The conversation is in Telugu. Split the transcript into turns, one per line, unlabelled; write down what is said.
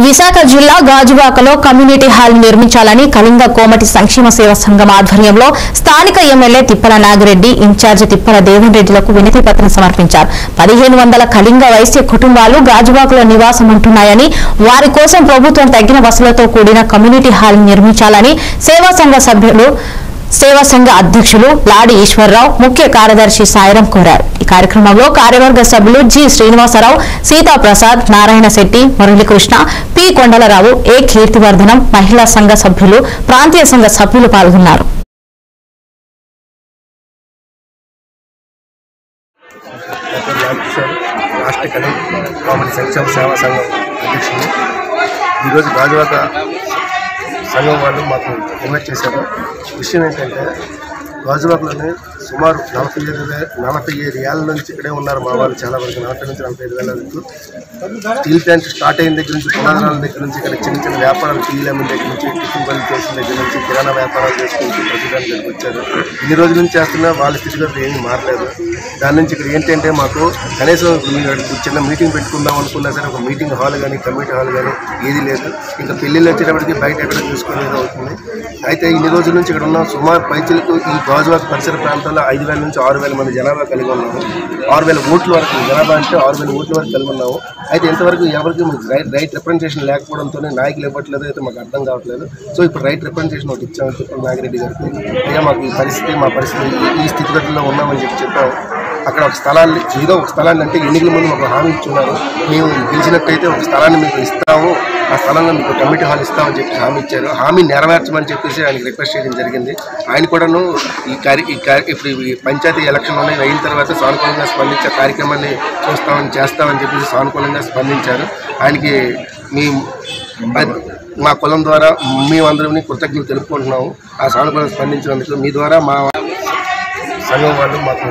విశాఖ జిల్లా గాజువాకలో కమ్యూనిటీ హాల్ నిర్మించాలని కళింగ కోమటి సంక్షేమ సేవా సంఘం ఆధ్వర్యంలో స్థానిక ఎమ్మెల్యే తిప్పల నాగిరెడ్డి ఇన్ఛార్జి తిప్పల దేవన్ రెడ్డిలకు వినతి పత్రం సమర్పించారు పదిహేను వందల కళింగ వైశ్య కుటుంబాలు గాజువాకలో నివాసం ఉంటున్నాయని వారి కోసం ప్రభుత్వం తగిన వసతులతో కూడిన కమ్యూనిటీ హాల్ నిర్మించాలని సేవా సంఘ సభ్యులు సేవా సంఘ అధ్యక్షులు లాడి ఈశ్వరరావు ముఖ్య కార్యదర్శి సాయిరం కోరారు ఈ కార్యక్రమంలో కార్యవర్గ సభ్యులు G Srinivasarao Sitaprasad Narayana Setty Muralikrishna P Kondalarao A Keerthivardhanam మహిళా సంఘ సభ్యులు ప్రాంతీయ సంఘ సభ్యులు పాల్గొన్నారు
డాక్టర్ రామకిషోర్ రాష్ట్ర కళ కామెడీ సంక్షేమ సేవా సంఘం అధ్యక్షులు ఈరోజు గాజువాక సంఘం వాళ్ళు మాకు ఇన్వైట్ చేశారు విషయం ఏంటంటే గాజువాకలోని సుమారు నలభై ఐదు వే నలభై ఐదు ఏళ్ళ నుంచి ఇక్కడే ఉన్నారు మా వాళ్ళు చాలా వరకు నలభై నుంచి నలభై ఐదు వేల వరకు స్టీల్ ప్లాంట్ స్టార్ట్ అయిన దగ్గర నుంచి పునాదనాల దగ్గర నుంచి ఇక్కడ చిన్న చిన్న వ్యాపారాలు టీలు అమ్మిన దగ్గర నుంచి టిఫిన్ బండి చేసిన దగ్గర నుంచి కిరాణా వ్యాపారాలు చేసుకుంటూ ప్రతిదాని దగ్గరికి వచ్చారు ఇన్ని రోజుల నుంచి చేస్తున్నా వాళ్ళ స్థితిగతులు ఏమీ మారలేదు దాని నుంచి ఇక్కడ ఏంటంటే మాకు కనీసం మీరు చిన్న మీటింగ్ పెట్టుకుందాం అనుకున్నా సరే ఒక మీటింగ్ హాల్ కానీ కమిటీ హాల్ కానీ ఏది లేదు ఇంకా పెళ్ళిళ్ళు వచ్చేటప్పటికి బయట ఎక్కడ చూసుకునేది అవుతుంది అయితే ఇన్ని రోజుల నుంచి ఇక్కడ ఉన్న సుమారు పైచులకు ఈ గాజువాక పరిసర ప్రాంతాల్లో ఐదు వేల నుంచి ఆరు వేల మంది జనాభా కలిగి ఉన్నాము ఆరు వేల ఓట్ల వరకు జనాభా అంటే ఆరు వేల ఓట్ల వరకు కలిగి ఉన్నాము అయితే ఇంతవరకు ఎవరికి మాకు రైట్ రైట్ రిప్రజెంటేషన్ లేకపోవడంతోనే నాయకులు ఇవ్వట్లేదు అయితే మాకు అర్థం కావట్లేదు సో ఇప్పుడు రైట్ రిప్రజెంటేషన్ ఒకటి ఇచ్చామని చెప్పి నాగిరెడ్డి గారికి అయ్యా మాకు ఈ పరిస్థితి మా పరిస్థితి ఈ- ఈ స్థితిగతుల్లో ఉన్నామని చెప్పి చెప్పాము అక్కడ ఒక స్థలాన్ని ఏదో ఒక స్థలాన్ని అంటే ఎన్నికల ముందు మాకు హామీ ఇచ్చున్నారు మేము గెలిచినట్టయితే ఒక స్థలాన్ని మీకు ఇస్తాము ఆ స్థలంలో మీకు కమిటీ హాల్ ఇస్తామని చెప్పి హామీ ఇచ్చారు హామీ నెరవేర్చమని చెప్పేసి ఆయనకి రిక్వెస్ట్ చేయడం జరిగింది ఆయన కూడాను ఈ కార్య ఈ కార్య ఇప్పుడు ఈ పంచాయతీ ఎలక్షన్ అనేవి అయిన తర్వాత సానుకూలంగా స్పందించే కార్యక్రమాన్ని చూస్తామని చేస్తామని చెప్పేసి సానుకూలంగా స్పందించారు ఆయనకి మీ మా కులం ద్వారా మేమందరం కృతజ్ఞతలు తెలుపుకుంటున్నాము ఆ సానుకూలంగా స్పందించినందుకు మీ ద్వారా మా సంఘం వాళ్ళు మాకు